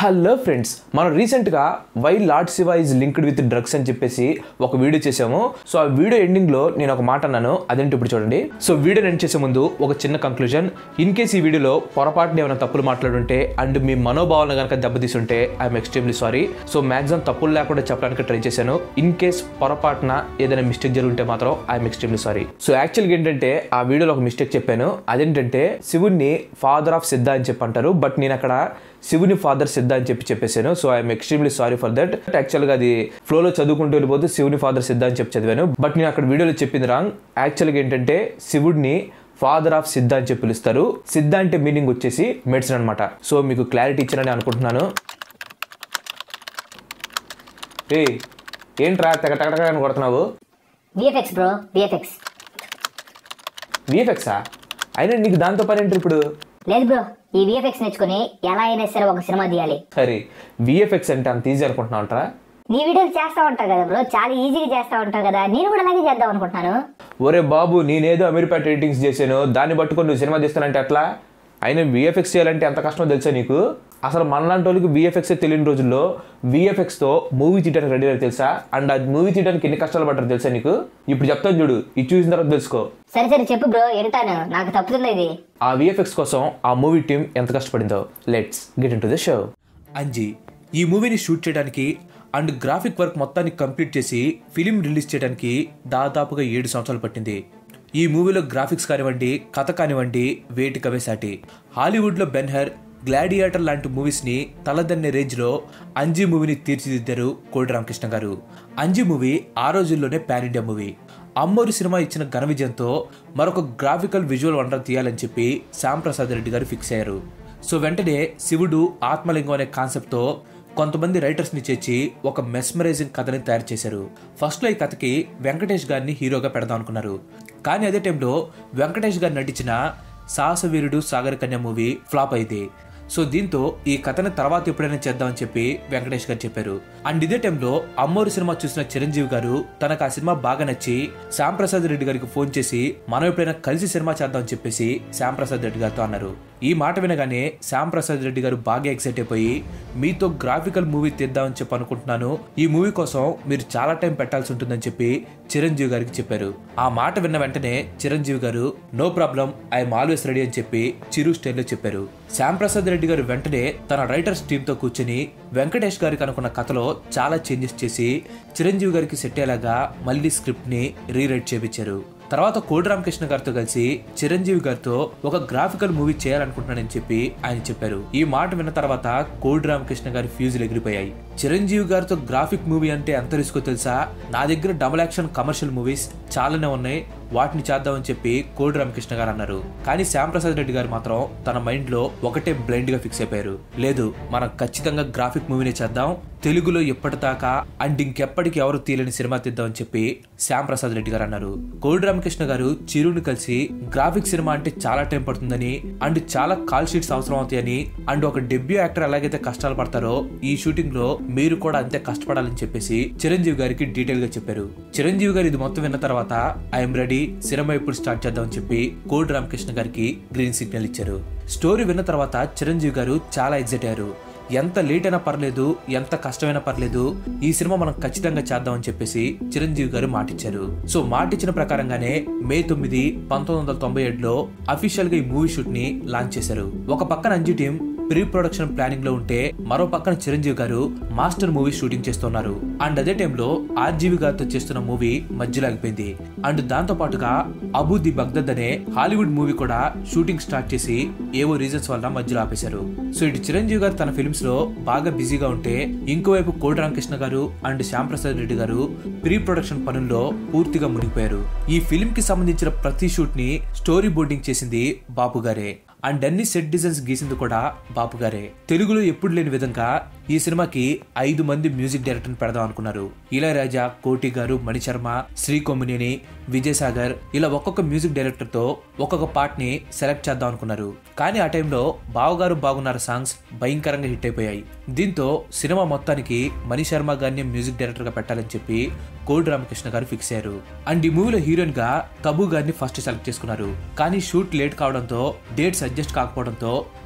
hello friends మనం రీసెంట్గా why lord Shiva is linked with drugs అని చెప్పేసి ఒక వీడియో చేసాము సో ఆ వీడియో ఎండింగ్లో నేను ఒక మాట అన్నాను అదేంటి ఇప్పుడు చూడండి సో వీడియో ఎండ్ చేసే ముందు ఒక చిన్న కంక్లూజన్ ఇన్ కేస్ ఈ వీడియోలో పొరపాటున ఏమైనా తప్పులు మాట్లాడుంటే అండ్ మీ మనోభావాలను కనుక దెబ్బతీసుంటే I'm extremely sorry so maximum తప్పులు లేకుండా చెప్పడానికి ట్రై చేశాను ఇన్ కేస్ పొరపాటున ఏదైనా మిస్టేక్ జరుగుంటే మాత్రం ఐఎమ్ ఎక్స్ట్రీమ్లీ సారీ సో యాక్చువల్గా ఏంటంటే ఆ వీడియోలో ఒక మిస్టేక్ చెప్పాను అదేంటంటే శివుణ్ణి ఫాదర్ ఆఫ్ సిద్ధ అని చెప్పి అంటారు బట్ నేను అక్కడ శివుని ఫాదర్ సిద్ధ అని చెప్పి చెప్పేశాను so I'm extremely sorry for that యాక్చువల్గా అది ఫ్లోలో చదువుకుంటూ వెళ్ళిపోతే శివుని ఫాదర్ సిద్ధ అని చెప్పి చదివాను బట్ నేను అక్కడ వీడియోలో చెప్పింది రాంగ్ యాక్చువల్గా ఏంటంటే శివుడిని ఫాదర్ ఆఫ్ సిద్ధ అని చెప్పి పిలుస్తారు సిద్ధ అంటే మీనింగ్ వచ్చేసి మెడిసిన్ అనమాట సో మీకు క్లారిటీ ఇచ్చానని అనుకుంటున్నాను ఏ ఏంట్రా తెగ తెగ తెగ అని కొడుతున్నావు విఎఫ్ఎక్స్ బ్రో విఎఫ్ఎక్స్ విఎఫ్ఎక్సా అయినా నీకు దాంతో పని ఏంటి ఇప్పుడు లేదు బ్రో ఈ విఎఫ్ఎక్స్ నేర్చుకుని ఎలా అయినా సరే ఒక సినిమా తీయాలి సరే విఎఫ్ఎక్స్ అంటే అంత ఈజీ అనుకుంటున్నావు అంటారా నీ వీడియోలు చేస్తా ఉంటావు కదా బ్రో చాలా ఈజీగా చేస్తా ఉంటావు కదా నేను కూడా అలాగే చేద్దాం అనుకుంటున్నాను ఒరే బాబు నేనేదో అమీర్పేట ఎడిటింగ్స్ చేశాను దాన్ని పట్టుకొని నువ్వు సినిమా తీస్తానంటే ఎట్లా అయినా విఎఫ్ఎక్స్ చేయాలంటే ఎంత కష్టమో తెలుసా నీకు అసలు మనలాంటి వాళ్ళకి విఎఫ్ఎక్స్ తెలియని రోజుల్లో విఎఫ్ఎక్స్తో మూవీ తీయడానికి రెడీ అయ్యారు తెలుసా అండ్ అది మూవీ తీయడానికి ఎన్ని కష్టాలు పడ్డారు తెలుసా నీకు ఇప్పుడు చెప్తాను చూడు ఇది చూసిన తర్వాత తెలుసుకో సరే సరే చెప్పు బ్రో వింటాను నాకు తప్పుతుంది ఇది ఆ విఎఫ్ఎక్స్ కోసం ఆ మూవీ టీం ఎంత కష్టపడిందో let's get into the show Anji ఈ మూవీని షూట్ చేయడానికి అండ్ గ్రాఫిక్ వర్క్ మొత్తాన్ని కంప్లీట్ చేసి ఫిలిం రిలీజ్ చేయడానికి దాదాపుగా ఏడు సంవత్సరాలు పట్టింది ఈ మూవీలో గ్రాఫిక్స్ కానివ్వండి కథ కానివ్వండి వేటికవే సాటి హాలీవుడ్లో బెన్హర్ గ్లాడియేటర్ లాంటి మూవీస్ని తలదన్నే రేంజ్లో అంజీ మూవీని తీర్చిదిద్దారు కోడి రామకృష్ణ గారు అంజీ మూవీ ఆ రోజుల్లోనే పాన్ ఇండియా మూవీ అమ్మోరు సినిమా ఇచ్చిన ఘన విజయంతో మరొక గ్రాఫికల్ విజువల్ వండర్ తీయాలని చెప్పి శ్యామ్ ప్రసాద్ రెడ్డి గారు ఫిక్స్ అయ్యారు సో వెంటనే శివుడు ఆత్మలింగం అనే కాన్సెప్ట్తో కొంతమంది రైటర్స్ని చేర్చి ఒక మెస్మరైజింగ్ కథని తయారు చేశారు ఫస్ట్లో ఈ కథకి వెంకటేష్ గారిని హీరోగా పెడదాం అనుకున్నారు కానీ అదే టైంలో వెంకటేష్ గారు నటించిన సాహసవీరుడు సాగర కన్య మూవీ ఫ్లాప్ అయింది సో దీంతో ఈ కథని తర్వాత ఎప్పుడైనా చేద్దామని చెప్పి వెంకటేష్ గారు చెప్పారు అండ్ ఇదే టైంలో అమ్మోరు సినిమా చూసిన చిరంజీవి గారు తనకు ఆ సినిమా బాగా నచ్చి శ్యామ్ ప్రసాద్ రెడ్డి గారికి ఫోన్ చేసి మనం ఎప్పుడైనా కలిసి సినిమా చేద్దామని చెప్పేసి శ్యామ్ ప్రసాద్ రెడ్డి గారితో అన్నారు ఈ మాట వినగానే శ్యామ్ ప్రసాద్ రెడ్డి గారు బాగా ఎక్సైట్ అయిపోయి మీతో గ్రాఫికల్ మూవీ తీద్దామని చెప్పి అనుకుంటున్నాను ఈ మూవీ కోసం మీరు చాలా టైం పెట్టాల్సి ఉంటుందని చెప్పి చిరంజీవి గారికి చెప్పారు ఆ మాట విన్న వెంటనే Chiranjeevi garu no problem I'm always ready అని చెప్పి చిరు స్టైల్లో చెప్పారు శ్యామ్ ప్రసాద్ రెడ్డి గారు వెంటనే తన రైటర్స్ టీంతో కూర్చుని వెంకటేష్ గారికి అనుకున్న కథలో చాలా చేంజెస్ చేసి చిరంజీవి గారికి సెట్ అయ్యేలాగా మళ్ళీ స్క్రిప్ట్ ని రీరైట్ చేపించారు తర్వాత కోడి రామకృష్ణ గారితో కలిసి చిరంజీవి గారితో ఒక గ్రాఫికల్ మూవీ చేయాలనుకుంటున్నానని చెప్పి ఆయన చెప్పారు ఈ మాట విన్న తర్వాత కోడి రామకృష్ణ గారి ఫ్యూజులు ఎగిరిపోయాయి చిరంజీవి గారితో గ్రాఫిక్ మూవీ అంటే ఎంత రిస్కో తెలుసా నా దగ్గర డబుల్ యాక్షన్ కమర్షియల్ మూవీస్ చాలానే ఉన్నాయి వాటిని చేద్దామని చెప్పి కోడి రామకృష్ణ గారు అన్నారు కానీ శ్యామ్ ప్రసాద్ రెడ్డి గారు మాత్రం తన మైండ్ లో ఒకటే బ్లైండ్ గా ఫిక్స్ అయిపోయారు లేదు మనం ఖచ్చితంగా గ్రాఫిక్ మూవీనే చేద్దాం తెలుగులో ఎప్పటిదాకా అండ్ ఇంకెప్పటికి ఎవరు తీయలేని సినిమా తీద్దామని చెప్పి శ్యామ్ ప్రసాద్ రెడ్డి గారు అన్నారు కోడి రామకృష్ణ గారు చిరుని కలిసి గ్రాఫిక్ సినిమా అంటే చాలా టైం పడుతుందని అండ్ చాలా కాల్ షీట్స్ అవసరం అవుతాయని అండ్ ఒక డెబ్యూ యాక్టర్ ఎలాగైతే కష్టాలు పడతారో ఈ షూటింగ్ లో మీరు కూడా అంతే కష్టపడాలని చెప్పేసి చిరంజీవి గారికి డీటెయిల్ గా చెప్పారు చిరంజీవి గారు ఇది మొత్తం విన్న తర్వాత ఐఎమ్ రెడీ సినిమా ఎప్పుడు స్టార్ట్ చేద్దామని చెప్పి కోడి రామకృష్ణ గారికి గ్రీన్ సిగ్నల్ ఇచ్చారు స్టోరీ విన్న తర్వాత చిరంజీవి గారు చాలా ఎగ్జైట్ అయ్యారు ఎంత లేట్ అయినా పర్లేదు ఎంత కష్టమైనా పర్లేదు ఈ సినిమా మనం ఖచ్చితంగా చేద్దామని చెప్పేసి చిరంజీవి గారు మాటిచ్చారు సో మాటిచ్చిన ప్రకారంగానే మే తొమ్మిది పంతొమ్మిది వందల తొంభై ఏడులో అఫీషియల్ గా ఈ మూవీ షూట్ ని లాంచ్ చేశారు ఒక పక్కన Anji team pre production planning లో ఉంటే మరో పక్కన Chiranjeevi garu master movie shooting చేస్తున్నారు అండ్ అదే టైంలో ఆర్జీవి గారితో చేస్తున్న మూవీ మధ్యలో ఆగిపోయింది అండ్ దాంతో పాటుగా అబు ది బగ్దద్ అనే హాలీవుడ్ మూవీ కూడా షూటింగ్ స్టార్ట్ చేసి ఏవో రీజన్స్ వల్ల మధ్యలో ఆపేశారు సో ఇటు చిరంజీవి గారు తన ఫిల్మ్స్ లో బాగా బిజీగా ఉంటే ఇంకోవైపు కోడి రామకృష్ణ గారు అండ్ శ్యామ్ ప్రసాద్ రెడ్డి గారు ప్రీ ప్రొడక్షన్ పనుల్లో పూర్తిగా మునిగిపోయారు ఈ ఫిల్మ్ కి సంబంధించిన ప్రతి షూట్ ని స్టోరీ బోర్డింగ్ చేసింది బాపు గారే అండ్ అన్ని సెట్ డిజైన్స్ గీసింది కూడా బాపు గారే తెలుగులో ఎప్పుడు లేని విధంగా ఈ సినిమాకి ఐదు మంది మ్యూజిక్ డైరెక్టర్ పెడదాం అనుకున్నారు ఇళయరాజా కోటి గారు మణిశర్మ శ్రీ కొమ్మినేని విజయసాగర్ ఇలా ఒక్కొక్క మ్యూజిక్ డైరెక్టర్ తో ఒక్కొక్క పార్ట్ ని సెలెక్ట్ చేద్దాం అనుకున్నారు కానీ ఆ టైంలో బావగారు బాగున్నారు సాంగ్స్ భయంకరంగా హిట్ అయిపోయాయి దీంతో సినిమా మొత్తానికి మణిశర్మ గారిని మ్యూజిక్ డైరెక్టర్ గా పెట్టాలని చెప్పి కోడి రామకృష్ణ గారు ఫిక్స్ అయ్యారు అండ్ ఈ మూవీలో హీరోయిన్ గా తబు గారిని ఫస్ట్ సెలెక్ట్ చేసుకున్నారు కానీ షూట్ లేట్ కావడంతో డేట్స్ అడ్జస్ట్ కాకపోవడంతో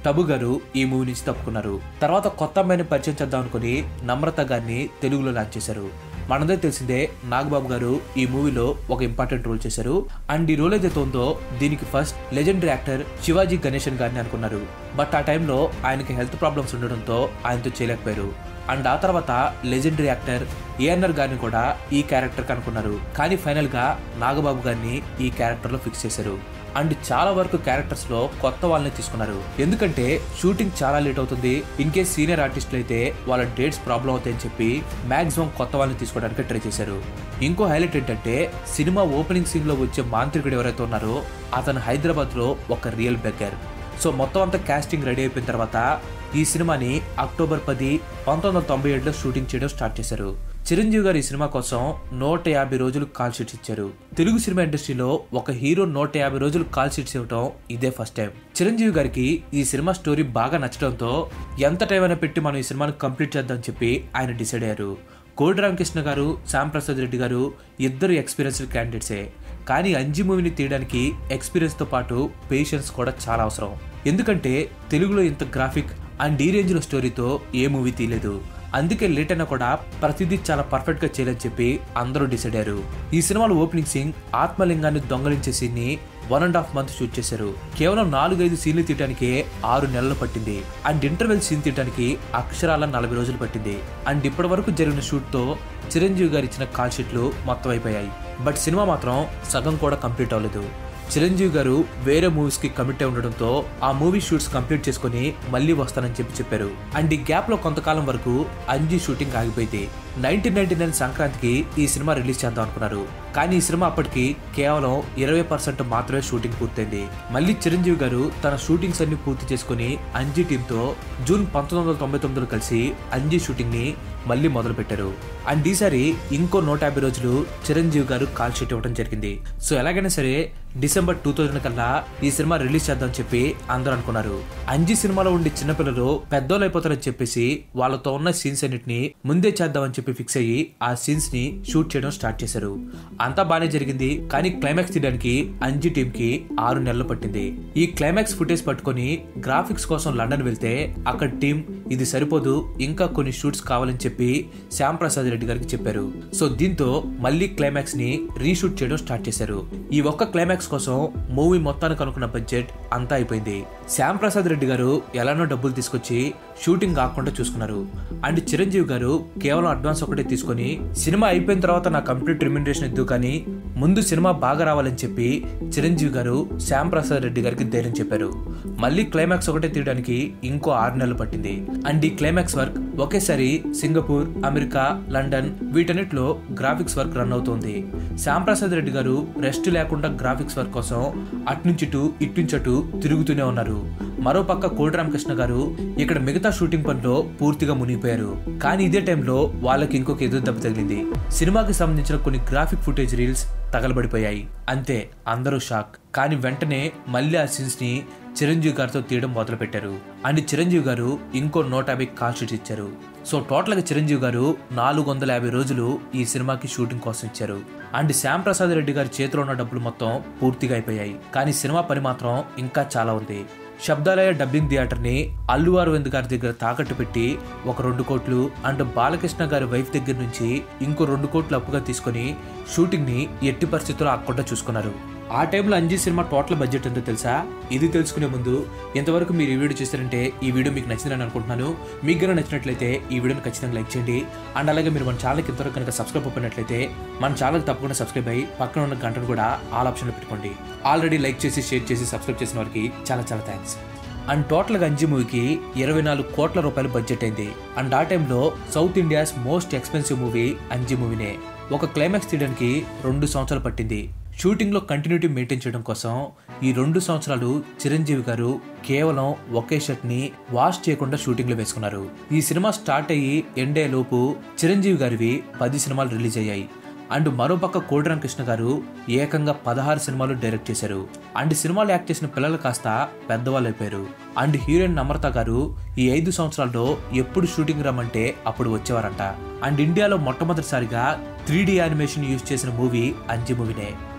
టబు గారు ఈ మూవీ నుంచి తప్పుకున్నారు తర్వాత కొత్త అమ్మాయిని పరిచయం చేద్దాం అనుకుని నమ్రత గారిని తెలుగులో లాంచ్ చేశారు మనందరూ తెలిసిందే నాగబాబు గారు ఈ మూవీలో ఒక ఇంపార్టెంట్ రోల్ చేశారు అండ్ ఈ రోల్ ఏదైతే ఉందో దీనికి first legendary actor Sivaji Ganesan గారిని అనుకున్నారు బట్ ఆ టైంలో ఆయనకి హెల్త్ ప్రాబ్లమ్స్ ఉండడంతో ఆయనతో చేయలేకపోయారు అండ్ ఆ తర్వాత లెజెండరీ యాక్టర్ ఏఎన్ఆర్ గారిని కూడా ఈ క్యారెక్టర్ కనుక్కున్నారు కానీ ఫైనల్ గా నాగబాబు గారిని ఈ క్యారెక్టర్ లో ఫిక్స్ చేశారు అండ్ చాలా వరకు క్యారెక్టర్స్ లో కొత్త వాళ్ళని తీసుకున్నారు ఎందుకంటే షూటింగ్ చాలా లేట్ అవుతుంది ఇన్ కేస్ సీనియర్ ఆర్టిస్టులు అయితే వాళ్ళ డేట్స్ ప్రాబ్లం అవుతాయని చెప్పి మాక్సిమం కొత్త వాళ్ళని తీసుకోవడానికి ట్రై చేశారు ఇంకో హైలైట్ ఏంటంటే సినిమా ఓపెనింగ్ సీన్ లో వచ్చే మాంత్రికుడు ఎవరైతే ఉన్నారో అతను హైదరాబాద్ లో ఒక రియల్ బెగ్గర్ సో మొత్తం అంతా కాస్టింగ్ రెడీ అయిపోయిన తర్వాత ఈ సినిమాని అక్టోబర్ పది పంతొమ్మిది వందల తొంభై ఏడులో షూటింగ్ చేయడం స్టార్ట్ చేశారు చిరంజీవి గారు ఈ సినిమా కోసం నూట యాభై రోజులు కాల్ షీట్స్ ఇచ్చారు తెలుగు సినిమా ఇండస్ట్రీలో ఒక హీరో నూట యాభై రోజులు కాల్ షీట్స్ ఇవ్వటం ఇదే ఫస్ట్ టైం చిరంజీవి గారికి ఈ సినిమా స్టోరీ బాగా నచ్చడంతో ఎంత టైం అయినా పెట్టి మనం ఈ సినిమాని కంప్లీట్ చేద్దామని చెప్పి ఆయన డిసైడ్ అయ్యారు కోడి రామకృష్ణ గారు శ్యామ్ ప్రసాద్ రెడ్డి గారు ఇద్దరు ఎక్స్పీరియన్స్డ్ క్యాండిడేట్సే కానీ అంజి మూవీని తీయడానికి ఎక్స్పీరియన్స్తో పాటు పేషెన్స్ కూడా చాలా అవసరం ఎందుకంటే తెలుగులో ఇంత గ్రాఫిక్ అండ్ ఈ రేంజ్లో స్టోరీతో ఏ మూవీ తీయలేదు అందుకే లేట్ అయినా కూడా ప్రతిదీ చాలా పర్ఫెక్ట్ గా చేయాలని చెప్పి అందరూ డిసైడ్ అయ్యారు ఈ సినిమాలో ఓపెనింగ్ సీన్ ఆత్మలింగాన్ని దొంగలించే సీన్ ని one and half month shoot చేశారు కేవలం నాలుగైదు సీన్లు తీయడానికి ఆరు నెలలు పట్టింది అండ్ ఇంటర్వెల్ సీన్ తీయడానికి అక్షరాల నలభై రోజులు పట్టింది అండ్ ఇప్పటి వరకు జరిగిన షూట్ తో చిరంజీవి గారు ఇచ్చిన కాల్ షీట్లు మొత్తం అయిపోయాయి బట్ సినిమా మాత్రం సగం కూడా కంప్లీట్ అవ్వలేదు చిరంజీవి గారు వేరే మూవీస్ కి కమిట్ అయి ఉండడంతో ఆ మూవీ షూట్స్ కంప్లీట్ చేసుకుని మళ్ళీ వస్తానని చెప్పి చెప్పారు అండ్ ఈ గ్యాప్ లో కొంతకాలం వరకు అంజీ షూటింగ్ ఆగిపోయింది నైన్టీన్ నైన్టీ నైన్ సంక్రాంతికి ఈ సినిమా రిలీజ్ చేద్దాం అనుకున్నారు కానీ ఈ సినిమా అప్పటికి కేవలం ఇరవై పర్సెంట్ మాత్రమే షూటింగ్ పూర్తయింది మళ్ళీ చిరంజీవి గారు తన షూటింగ్స్ అన్ని పూర్తి చేసుకుని అంజీ టీమ్ తో జూన్ పంతొమ్మిది వందల తొంభై తొమ్మిదిలో కలిసి అంజీ షూటింగ్ ని మళ్ళీ మొదలు పెట్టారు అండ్ ఈసారి ఇంకో నూట యాభై రోజులు చిరంజీవి గారు కాల్ షీట్ ఇవ్వడం జరిగింది సో ఎలాగైనా సరే డిసెంబర్ టూ థౌజండ్ కల్లా ఈ సినిమా రిలీజ్ చేద్దాం చెప్పి అందరూ అనుకున్నారు అంజీ సినిమాలో ఉండే చిన్నపిల్లలు పెద్దోళ్ళు అయిపోతారని చెప్పేసి వాళ్ళతో ఉన్న సీన్స్ అన్నిటిని ముందే చేద్దామని చెప్పి ఫిక్స్ అయ్యి ఆ సీన్స్ ని షూట్ చేయడం స్టార్ట్ చేశారు అంతా బానే జరిగింది కానీ క్లైమాక్స్ తీయడానికి అంజీ టీమ్ కి ఆరు నెలలు పట్టింది ఈ క్లైమాక్స్ ఫుటేజ్ పట్టుకొని గ్రాఫిక్స్ కోసం లండన్ వెళ్తే అక్కడ టీం ఇది సరిపోదు ఇంకా కొన్ని షూట్స్ కావాలని చెప్పి శ్యామ్ ప్రసాద్ రెడ్డి గారికి చెప్పారు సో దీంతో మళ్ళీ క్లైమాక్స్ ని రీషూట్ చేయడం స్టార్ట్ చేశారు ఈ ఒక్క క్లైమాక్స్ కోసం మూవీ మొత్తానికి అనుకున్న బడ్జెట్ అంతా అయిపోయింది శ్యామ్ ప్రసాద్ రెడ్డి గారు ఎలానో డబ్బులు తీసుకొచ్చి షూటింగ్ కాకుండా చూసుకున్నారు అండ్ చిరంజీవి గారు కేవలం అడ్వాన్స్ ఒకటే తీసుకొని సినిమా అయిపోయిన తర్వాత నా కంప్లీట్ రిమ్యూనరేషన్ ఇద్దు కానీ ముందు సినిమా బాగా రావాలని చెప్పి చిరంజీవి గారు శ్యామ్ ప్రసాద్ రెడ్డి గారికి ధైర్యం చెప్పారు మళ్ళీ క్లైమాక్స్ ఒకటే తీయడానికి ఇంకో ఆరు నెలలు పట్టింది అండ్ ఈ క్లైమాక్స్ వర్క్ ఒకేసారి సింగపూర్ అమెరికా లండన్ వీటన్నిటిలో గ్రాఫిక్స్ వర్క్ రన్ అవుతుంది శ్యామ్ ప్రసాద్ రెడ్డి గారు రెస్ట్ లేకుండా గ్రాఫిక్స్ వర్క్ కోసం అట్నుంచిటు ఇట్నుంచటు తిరుగుతూనే ఉన్నారు మరో పక్క కోడి రామకృష్ణ గారు ఇక్కడ మిగతా షూటింగ్ పనిలో పూర్తిగా మునిగిపోయారు కానీ ఇదే టైంలో వాళ్ళకి ఇంకొక ఎదురు దెబ్బ తగిలింది సినిమాకి సంబంధించిన కొన్ని గ్రాఫిక్ ఫుటేజ్ రీల్స్ తగలబడిపోయాయి అంతే అందరూ షాక్ కానీ వెంటనే మళ్ళీ ఆ సీన్స్ ని చిరంజీవి గారితో తీయడం మొదలు పెట్టారు అండ్ చిరంజీవి గారు ఇంకో నూట యాభై కాల్ షీట్ ఇచ్చారు సో టోటల్ గా చిరంజీవి గారు నాలుగు వందల యాభై రోజులు ఈ సినిమాకి షూటింగ్ కోసం ఇచ్చారు అండ్ శ్యామ్ ప్రసాద్ రెడ్డి గారి చేతిలో ఉన్న డబ్బులు మొత్తం పూర్తిగా అయిపోయాయి కానీ సినిమా పని మాత్రం ఇంకా చాలా ఉంది శబ్దాలయ డబ్బింగ్ థియేటర్ ని అల్లు అరవింద్ గారి దగ్గర తాకట్టు పెట్టి ఒక రెండు కోట్లు అండ్ బాలకృష్ణ గారి వైఫ్ దగ్గర నుంచి ఇంకో రెండు కోట్లు అప్పుగా తీసుకొని షూటింగ్ ని ఎట్టి పరిస్థితుల్లో ఆకుండా చూసుకున్నారు ఆ టైంలో అంజీ సినిమా టోటల్ బడ్జెట్ ఎంతో తెలుసా ఇది తెలుసుకునే ముందు ఇంతవరకు మీరు ఈ వీడియో చూస్తారంటే ఈ వీడియో మీకు నచ్చిందని అనుకుంటున్నాను మీకు కనుక నచ్చినట్లయితే ఈ వీడియోని ఖచ్చితంగా లైక్ చేయండి అండ్ అలాగే మీరు మన ఛానల్కి ఇంతవరకు కనుక సబ్స్క్రైబ్ అయినట్లయితే మన ఛానల్ తప్పకుండా సబ్స్క్రైబ్ అయ్యి పక్కన ఉన్న గంటను కూడా ఆల్ ఆప్షన్లో పెట్టుకోండి ఆల్రెడీ లైక్ చేసి షేర్ చేసి సబ్స్క్రైబ్ చేసిన వారికి చాలా చాలా థ్యాంక్స్ అండ్ టోటల్గా అంజీ మూవీకి ఇరవై నాలుగు కోట్ల రూపాయలు బడ్జెట్ అయింది అండ్ ఆ టైంలో South India's most expensive movie Anji మూవీనే ఒక క్లైమాక్స్ తీయడానికి రెండు సంవత్సరాలు పట్టింది షూటింగ్లో కంటిన్యూటీ మెయింటైన్ చేయడం కోసం ఈ రెండు సంవత్సరాలు చిరంజీవి గారు కేవలం ఒకే షర్ట్ని వాష్ చేయకుండా షూటింగ్లో వేసుకున్నారు ఈ సినిమా స్టార్ట్ అయ్యి ఎండే లోపు చిరంజీవి గారివి పది సినిమాలు రిలీజ్ అయ్యాయి అండ్ మరోపక్క కోడిరామ్ కృష్ణ గారు ఏకంగా పదహారు సినిమాలు డైరెక్ట్ చేశారు అండ్ సినిమాలు యాక్ట్ చేసిన పిల్లలు కాస్త పెద్దవాళ్ళు అయిపోయారు అండ్ హీరోయిన్ నమ్రత గారు ఈ ఐదు సంవత్సరాల్లో ఎప్పుడు షూటింగ్ రమ్మంటే అప్పుడు వచ్చేవారంట అండ్ ఇండియాలో మొట్టమొదటిసారిగా త్రీ డి యానిమేషన్ యూజ్ చేసిన మూవీ అంజి మూవీనే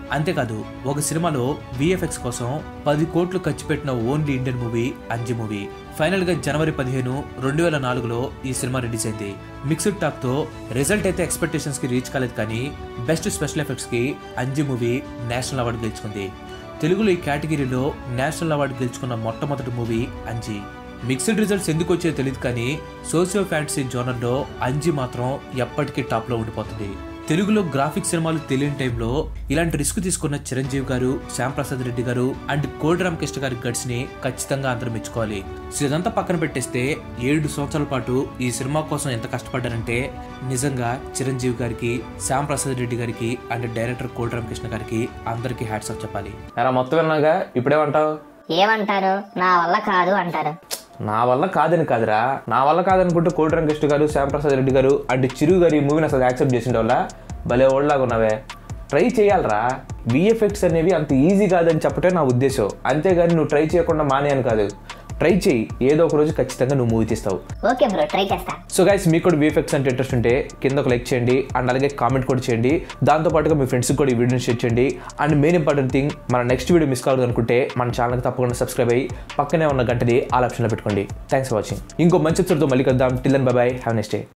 అంతేకాదు ఒక సినిమాలో విఎఫ్ఎక్స్ కోసం పది కోట్లు ఖర్చు పెట్టిన only Indian movie Anji movie final గా జనవరి పదిహేను రెండు వేల నాలుగులో ఈ సినిమా రిలీజ్ అయింది మిక్స్డ్ టాక్ తో రిజల్ట్ అయితే ఎక్స్పెక్టేషన్స్ కి రీచ్ కాలేదు కానీ బెస్ట్ స్పెషల్ ఎఫెక్ట్స్ కి అంజి మూవీ నేషనల్ అవార్డు గెలుచుకుంది తెలుగులో ఈ కేటగిరీలో నేషనల్ అవార్డు గెలుచుకున్న మొట్టమొదటి మూవీ అంజి మిక్స్డ్ రిజల్ట్స్ ఎందుకు వచ్చాయో తెలియదు కానీ సోషియో ఫ్యాంటసీ జోనర్లో అంజి మాత్రం ఎప్పటికీ టాప్లో ఉండిపోతుంది తెలుగులో గ్రాఫిక్ సినిమాలు తెలియని టైంలో ఇలాంటి రిస్క్ తీసుకున్న చిరంజీవి గారు శ్యామ్ ప్రసాద్ రెడ్డి గారు అండ్ కోడి రామకృష్ణ గారి గట్స్ ని ఖచ్చితంగా అందరూ మెచ్చుకోవాలి సో ఇదంతా పక్కన పెట్టేస్తే ఏడు సంవత్సరాల పాటు ఈ సినిమా కోసం ఎంత కష్టపడ్డారంటే నిజంగా చిరంజీవి గారికి శ్యామ్ ప్రసాద్ రెడ్డి గారికి అండ్ డైరెక్టర్ కోడి రామకృష్ణ గారికి అందరికీ హ్యాట్స్ ఆఫ్ చెప్పాలి ఎరా మొత్తం విన్నాగా ఇప్పుడేమంటావు ఏమంటారు నా వల్ల కాదు అంటారు నా వల్ల కాదని కాదురా నా వల్ల కాదనుకుంటే కోటి రంకృష్ణ గారు శ్యాంప్రసాద్ రెడ్డి గారు అంటే చిరు గారు ఈ మూవీని అసలు యాక్సెప్ట్ చేసిన వల్ల భలే ఓల్డ్లాగా ఉన్నావే ట్రై చేయాలరా విఎఫ్ఎక్స్ అనేవి అంత ఈజీ కాదని చెప్పటే నా ఉద్దేశం అంతేగాని నువ్వు ట్రై చేయకుండా మానేయని కాదు ట్రై చేయి ఏదో ఒక రోజు ఖచ్చితంగా నువ్వు మూవీ తీస్తావు ఓకే బ్రో ట్రై చేస్తా సో గైస్ మీకు కూడా విఎఫ్ఎక్స్ అంటే ఇంట్రెస్ట్ ఉంటే కింద ఒక లైక్ చేయండి అండ్ అలాగే కామెంట్ కూడా చేయండి దాంతో పాటుగా మీ ఫ్రెండ్స్కి కూడా ఈ వీడియోని షేర్ చేయండి అండ్ మెయిన్ ఇంపార్టెంట్ థింగ్ మన నెక్స్ట్ వీడియో మిస్ కావద్దు అనుకుంటే మన ఛానల్కి తప్పకుండా సబ్స్క్రైబ్ అయ్యి పక్కనే ఉన్న గంటది ఆల్ ఆప్షన్లో పెట్టుకోండి థ్యాంక్స్ ఫర్ వాచింగ్ ఇంకో మంచి ఎపిసోడ్తో మళ్ళీ కలుద్దాం till and bye have next day